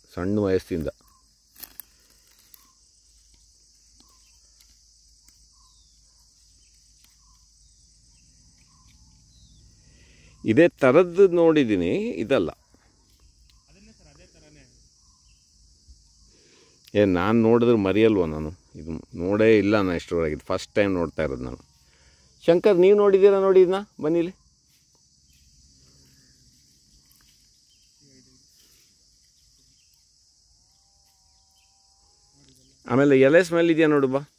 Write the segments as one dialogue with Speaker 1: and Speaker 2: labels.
Speaker 1: ಸಣ್ಣ ವಯಸ್ಸಿಂದ ಇದೇ ಥರದ್ದು ನೋಡಿದ್ದೀನಿ ಇದಲ್ಲ ಏ ನಾನು ನೋಡಿದ್ರೆ ಮರೆಯಲ್ವ ನಾನು ಇದು ನೋಡೇ ಇಲ್ಲ ನಾನು ಎಷ್ಟರವರೆಗೆ ಫಸ್ಟ್ ಟೈಮ್ ನೋಡ್ತಾ ಇರೋದು ನಾನು ಶಂಕರ್ ನೀವು ನೋಡಿದ್ದೀರಾ ನೋಡಿ ಇದನ್ನ ಬನ್ನಿಲಿ ಆಮೇಲೆ ಎಲೆ ಸ್ಮೆಲ್ ಇದೆಯಾ ನೋಡು ಬಾ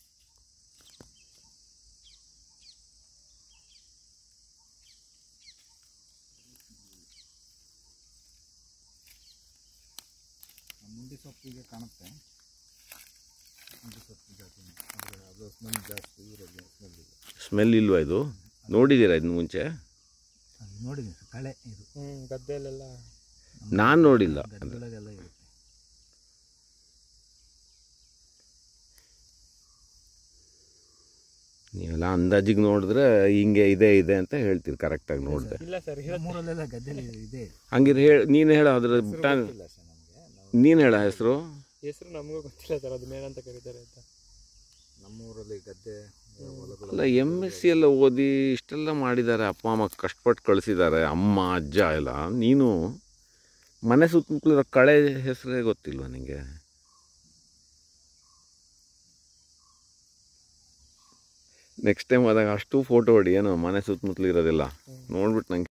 Speaker 2: ಮುಂಡಿ ಸೊಪ್ಪಿಗೆ ಕಾಣುತ್ತೆ ಮುಂಡಿ ಸೊಪ್ಪು ಜಾತಿ ಆದರೆ ಅದು ಸ್ಮೆಲ್ ಜಾಸ್ತಿ ಇವರಲ್ಲಿ ಸ್ಮೆಲ್ ಇದೆ
Speaker 1: ಸ್ಮೆಲ್ ಇಲ್ವಾ ಇದು ನೋಡಿದ್ದೀರಾ ಇದನ್ನ ಮುಂಚೆ
Speaker 2: ಅದು ನೋಡಿದ್ದೀನಿ ಸರ್ ಕಳೆ ಇದು
Speaker 3: ಹ್ಞೂ ಗದ್ದೆಯಲ್ಲೆಲ್ಲ
Speaker 1: ನಾನು ನೋಡಿಲ್ಲ
Speaker 2: ಗದ್ದೆಗಳಿಗೆಲ್ಲ ಇರುತ್ತೆ
Speaker 1: ನೀವೆಲ್ಲ ಅಂದಾಜಿಗೆ ನೋಡಿದ್ರೆ ಹಿಂಗೆ ಇದೆ ಇದೆ ಅಂತ ಹೇಳ್ತೀರಿ ಕರೆಕ್ಟಾಗಿ ನೋಡಿದೆ
Speaker 3: ಇಲ್ಲ ಸರ್
Speaker 2: ನಮ್ಮೂರಲ್ಲೆಲ್ಲ ಗದ್ದೆಲಿ ಇದೆ
Speaker 1: ಹಂಗಿದ್ರೆ ಹೇಳಿ ನೀನು ಹೇಳ ಅದ್ರ ಟೈಮ್
Speaker 2: ಇಲ್ಲ ಸರ್ ನಮಗೆ ನಾವು
Speaker 1: ನೀನು ಹೇಳ ಹೆಸರು
Speaker 3: ಹೆಸರು ನಮಗೂ ಗೊತ್ತಿಲ್ಲ ಸರ್ ಅದನ್ನೇನಂತ ಕರೀತಾರೆ ಅಂತ
Speaker 2: ನಮ್ಮೂರಲ್ಲಿ ಗದ್ದೆ ಹೊಲಗಳು
Speaker 1: ಅಲ್ಲ ಎಮ್ ಎಸ್ ಸಿ ಎಲ್ಲ ಓದಿ ಇಷ್ಟೆಲ್ಲ ಮಾಡಿದ್ದಾರೆ ಅಪ್ಪ ಅಮ್ಮ ಕಷ್ಟಪಟ್ಟು ಕಳಿಸಿದ್ದಾರೆ ಅಮ್ಮ ಅಜ್ಜ ಎಲ್ಲ ನೀನು ಮನೆ ಸುತ್ತಮುತ್ತಲಿರೋ ಕಳೆ ಹೆಸರೇ ಗೊತ್ತಿಲ್ವಾ ನಿಂಗೆ ನೆಕ್ಸ್ಟ್ ಟೈಮ್ ಆದಾಗ ಅಷ್ಟು ಫೋಟೋ ಹೊಡಿ ಏನೋ ಮನೆ ಸುತ್ತಮುತ್ತಲು ಇರೋದಿಲ್ಲ ನೋಡ್ಬಿಟ್ಟು ನಂಗೆ